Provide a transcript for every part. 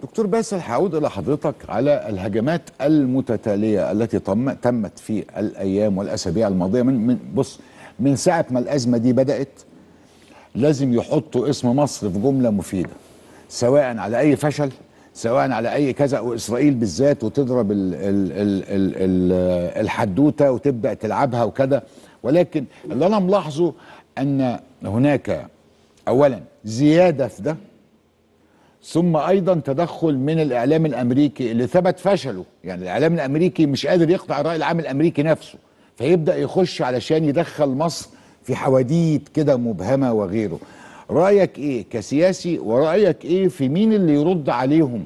دكتور باسل هعود الى حضرتك على الهجمات المتتاليه التي تم تمت في الايام والاسابيع الماضيه من, من بص من ساعه ما الازمه دي بدات لازم يحطوا اسم مصر في جمله مفيده سواء على اي فشل سواء على اي كذا واسرائيل بالذات وتضرب ال ال ال ال ال الحدوته وتبدا تلعبها وكذا ولكن اللي انا ملاحظه ان هناك اولا زياده في ده ثم ايضا تدخل من الاعلام الامريكي اللي ثبت فشله يعني الاعلام الامريكي مش قادر يقطع الراي العام الامريكي نفسه فيبدا يخش علشان يدخل مصر في حواديت كده مبهمه وغيره رايك ايه كسياسي ورايك ايه في مين اللي يرد عليهم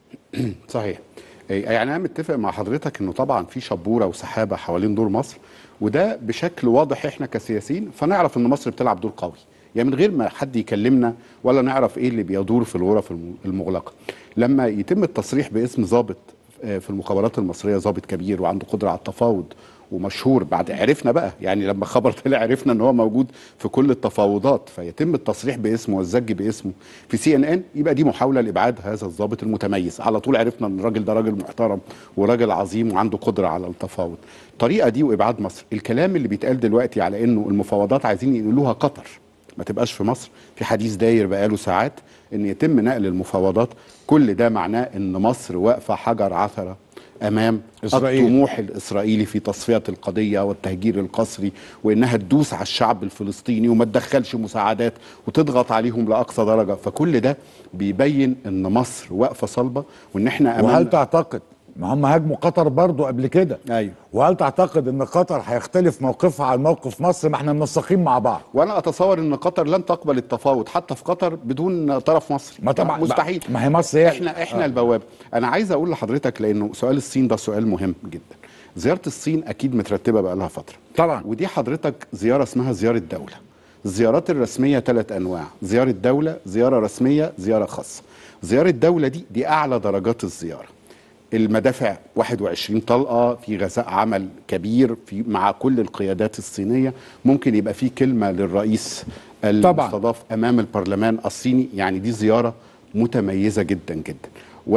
صحيح إيه، يعني انا متفق مع حضرتك انه طبعا في شبوره وسحابه حوالين دور مصر وده بشكل واضح احنا كسياسيين فنعرف ان مصر بتلعب دور قوي يعني من غير ما حد يكلمنا ولا نعرف ايه اللي بيدور في الغرف الم- المغلقه لما يتم التصريح باسم ضابط آه، في المخابرات المصريه ضابط كبير وعنده قدره على التفاوض ومشهور بعد عرفنا بقى يعني لما خبر طلع عرفنا ان هو موجود في كل التفاوضات فيتم التصريح باسمه والزج باسمه في سي ان ان يبقى دي محاوله لابعاد هذا الضابط المتميز على طول عرفنا ان الراجل ده راجل محترم وراجل عظيم وعنده قدره على التفاوض الطريقه دي وابعاد مصر الكلام اللي بيتقال دلوقتي على انه المفاوضات عايزين ينقلوها قطر ما تبقاش في مصر في حديث داير بقاله ساعات ان يتم نقل المفاوضات كل ده معناه ان مصر واقفه حجر عثره امام إسرائيل. الطموح الاسرائيلي في تصفيه القضيه والتهجير القسري وانها تدوس على الشعب الفلسطيني وما تدخلش مساعدات وتضغط عليهم لاقصى درجه فكل ده بيبين ان مصر واقفه صلبه وان احنا وهل امام تعتقد ما هم هاجموا قطر برضو قبل كده ايوه وهل تعتقد ان قطر هيختلف موقفها عن موقف مصر ما احنا منسقين مع بعض وانا اتصور ان قطر لن تقبل التفاوض حتى في قطر بدون طرف مصري ما طبعا مستحيل ما هي مصر هي احنا احنا آه. البوابه انا عايز اقول لحضرتك لانه سؤال الصين ده سؤال مهم جدا زياره الصين اكيد مترتبه بقى لها فتره طبعا ودي حضرتك زياره اسمها زياره دوله الزيارات الرسميه ثلاث انواع زياره دوله زياره رسميه زياره خاصه زياره دوله دي دي اعلى درجات الزياره المدافع 21 طلقه في غزاء عمل كبير في مع كل القيادات الصينيه ممكن يبقى في كلمه للرئيس المستضاف امام البرلمان الصيني يعني دي زياره متميزه جدا جدا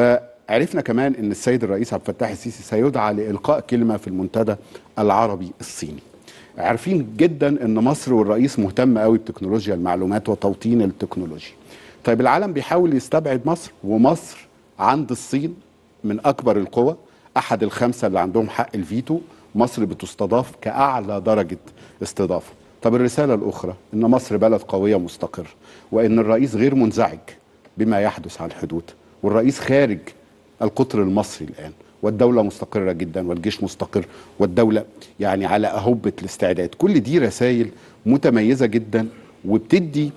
وعرفنا كمان ان السيد الرئيس عبد الفتاح السيسي سيدعى لالقاء كلمه في المنتدى العربي الصيني عارفين جدا ان مصر والرئيس مهتم قوي بتكنولوجيا المعلومات وتوطين التكنولوجيا طيب العالم بيحاول يستبعد مصر ومصر عند الصين من اكبر القوى احد الخمسه اللي عندهم حق الفيتو مصر بتستضاف كاعلى درجه استضافه طب الرساله الاخرى ان مصر بلد قويه مستقر وان الرئيس غير منزعج بما يحدث على الحدود والرئيس خارج القطر المصري الان والدولة مستقرة جدا والجيش مستقر والدولة يعني على أهبة الاستعداد كل دي رسائل متميزة جدا وبتدي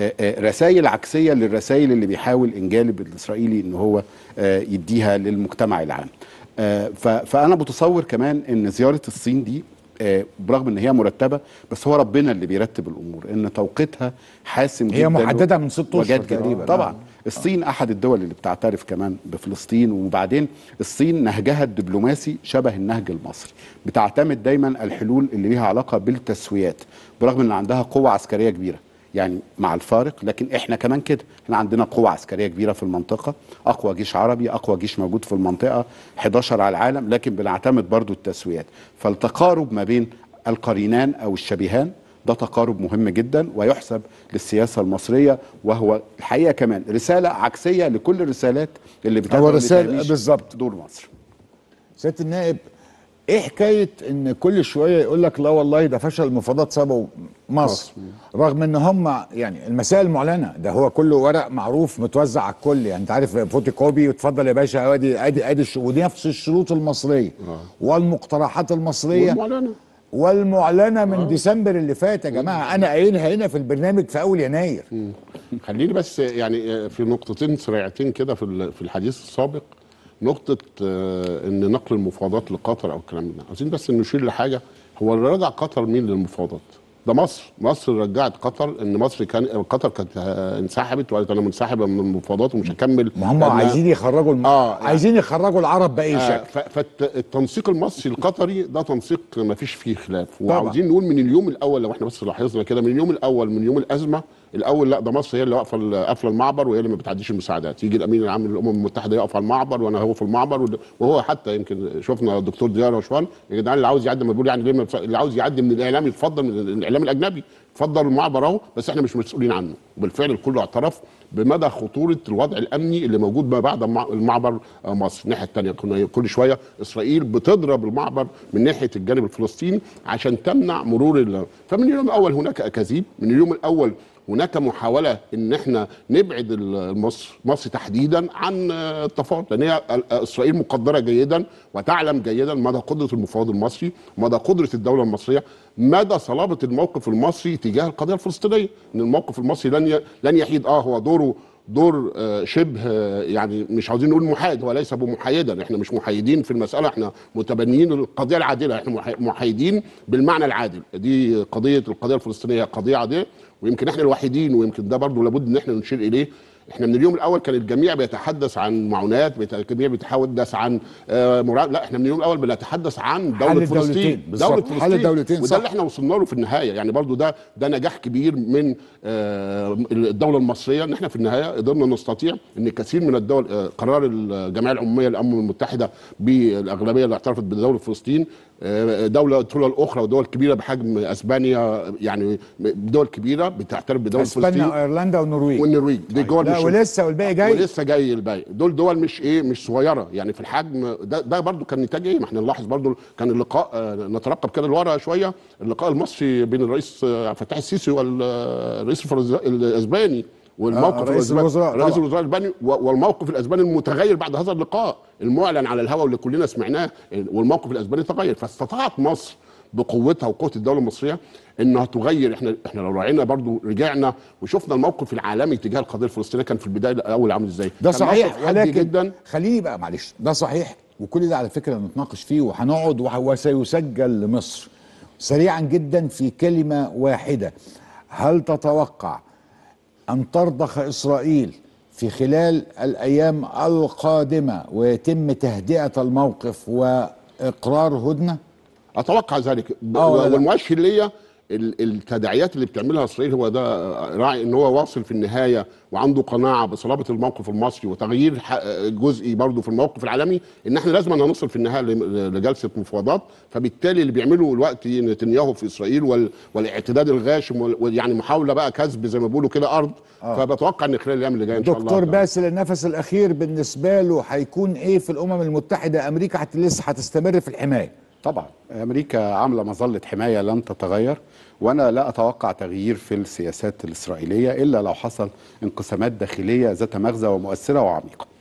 رسائل عكسية للرسائل اللي بيحاول الجانب الإسرائيلي إن هو آه، يديها للمجتمع العام آه، ف- فأنا بتصور كمان إن زيارة الصين دي آه، برغم ان هي مرتبه بس هو ربنا اللي بيرتب الامور ان توقيتها حاسم هي جدا محددة من ست أشهر وجاد جدا. تقريباً. طبعا آه. الصين احد الدول اللي بتعترف كمان بفلسطين وبعدين الصين نهجها الدبلوماسي شبه النهج المصري بتعتمد دايما الحلول اللي ليها علاقه بالتسويات برغم ان عندها قوه عسكريه كبيره يعني مع الفارق لكن احنا كمان كده احنا عندنا قوه عسكريه كبيره في المنطقه اقوى جيش عربي اقوى جيش موجود في المنطقه 11 على العالم لكن بنعتمد برضو التسويات فالتقارب ما بين القرينان او الشبيهان ده تقارب مهم جدا ويحسب للسياسه المصريه وهو الحقيقه كمان رساله عكسيه لكل الرسالات اللي بتدعو هو رسالة لتهميش بالظبط. دور مصر سياده النائب ايه حكايه ان كل شويه يقول لك لا والله ده فشل المفاوضات سببه مصر رغم ان هم يعني المسائل المعلنه ده هو كله ورق معروف متوزع على الكل يعني انت عارف فوتي كوبي وتفضل يا باشا ادي ادي ادي الش- ودي نفس الشروط المصريه والمقترحات المصريه والمعلنة. والمعلنه من ديسمبر اللي فات يا جماعه انا قايلها هنا في البرنامج في اول يناير خليني بس يعني في نقطتين سريعتين كده في ال- في الحديث السابق نقطة آه، ان نقل المفاوضات لقطر او الكلام ده عايزين بس نشير لحاجة هو اللي رجع قطر مين للمفاوضات؟ ده مصر مصر رجعت قطر ان مصر كان قطر كانت آه، انسحبت وقالت انا منسحبه من المفاوضات ومش هكمل ما هم لأن- عايزين يخرجوا الم... آه، عايزين يخرجوا العرب باي آه، شكل ف- فالتنسيق المصري القطري ده تنسيق ما فيش فيه خلاف طبعا. وعاوزين نقول من اليوم الاول لو احنا بس لاحظنا كده من اليوم الاول من يوم الازمه الاول لا ده مصر هي اللي واقفه ال- قافله المعبر وهي اللي ما بتعديش المساعدات يجي الامين العام للامم المتحده يقف على المعبر وانا هو في المعبر ود- وهو حتى يمكن شفنا الدكتور ديار وشوان يا جدعان اللي عاوز يعدي ما بيقول يعني ليه ما بتف- اللي عاوز يعدي من الاعلام يتفضل من الاعلام الاجنبي اتفضل المعبر اهو بس احنا مش مسؤولين عنه وبالفعل الكل اعترف بمدى خطوره الوضع الامني اللي موجود ما بعد المع- المعبر آه، مصر الناحيه الثانيه كنا كل شويه اسرائيل بتضرب المعبر من ناحيه الجانب الفلسطيني عشان تمنع مرور ال... فمن اليوم الاول هناك اكاذيب من اليوم الاول هناك محاوله ان احنا نبعد ال- مصر مصر تحديدا عن آه، التفاوض لان هي ال- اسرائيل مقدره جيدا وتعلم جيدا مدى قدره المفاوض المصري مدى قدره الدوله المصريه مدى صلابه الموقف المصري تجاه القضيه الفلسطينيه ان الموقف المصري لن ي... لن يحيد اه هو دوره دور آه، شبه آه، يعني مش عاوزين نقول محايد هو ليس بمحايدا احنا مش محايدين في المساله احنا متبنيين القضيه العادله احنا محا- محايدين بالمعنى العادل دي قضيه القضيه الفلسطينيه قضيه عادله ويمكن احنا الوحيدين ويمكن ده برضو لابد ان احنا نشير اليه احنا من اليوم الاول كان الجميع بيتحدث عن معونات بيت- الجميع بيتحدث عن آه مراد لا احنا من اليوم الاول بنتحدث عن حل دوله الدولتين. فلسطين بالظبط. دوله حل فلسطين الدولتين، وده صح. اللي احنا وصلنا له في النهايه يعني برضو ده ده نجاح كبير من آه، الدوله المصريه ان احنا في النهايه قدرنا نستطيع ان كثير من الدول آه، قرار الجمعيه العموميه للامم المتحده بالاغلبيه اللي اعترفت بدوله فلسطين آه، دوله الدول الاخرى ودول كبيره بحجم اسبانيا يعني دول كبيره بتعترف بدوله اسبانيا فلسطين وايرلندا والنرويج والنرويج دي دول لا مش ولسه والباقي جاي ولسه جاي الباقي دول دول مش ايه مش صغيره يعني في الحجم ده ده برضو كان نتاج ايه ما احنا نلاحظ برضو كان اللقاء آه، نترقب كده لورا شويه اللقاء المصري بين الرئيس آه، عبد الفتاح السيسي والرئيس الفرنسي الاسباني والموقف آه، رئيس الأسباني- الوزراء رئيس طبعا. الوزراء الاسباني و- والموقف الاسباني المتغير بعد هذا اللقاء المعلن على الهواء واللي كلنا سمعناه والموقف الاسباني تغير فاستطاعت مصر بقوتها وقوه الدوله المصريه انها تغير احنا احنا لو راعينا برضو رجعنا وشفنا الموقف العالمي تجاه القضيه الفلسطينيه كان في البدايه الاول عامل ازاي ده كان صحيح موقف حادي ولكن جدا خليني بقى معلش ده صحيح وكل ده على فكره نتناقش فيه وهنقعد وه- وسيسجل لمصر سريعا جدا في كلمه واحده هل تتوقع ان ترضخ اسرائيل في خلال الايام القادمه ويتم تهدئه الموقف واقرار هدنه اتوقع ذلك ب- آه ولا لا؟ والمؤشر ليا ال- التداعيات اللي بتعملها اسرائيل هو ده راعي ان هو واصل في النهايه وعنده قناعه بصلابه الموقف المصري وتغيير ح- جزئي برضه في الموقف العالمي ان احنا لازم هنوصل في النهايه ل- لجلسه مفاوضات فبالتالي اللي بيعمله الوقت نتنياهو في اسرائيل وال- والاعتداد الغاشم وال- ويعني محاوله بقى كسب زي ما بيقولوا كده ارض فبتوقع ان خلال الايام اللي جايه ان شاء الله دكتور تعالى. باسل النفس الاخير بالنسبه له هيكون ايه في الامم المتحده امريكا هت- لسه هتستمر في الحمايه طبعا امريكا عامله مظله حمايه لن تتغير وانا لا اتوقع تغيير في السياسات الاسرائيليه الا لو حصل انقسامات داخليه ذات مغزى ومؤثره وعميقه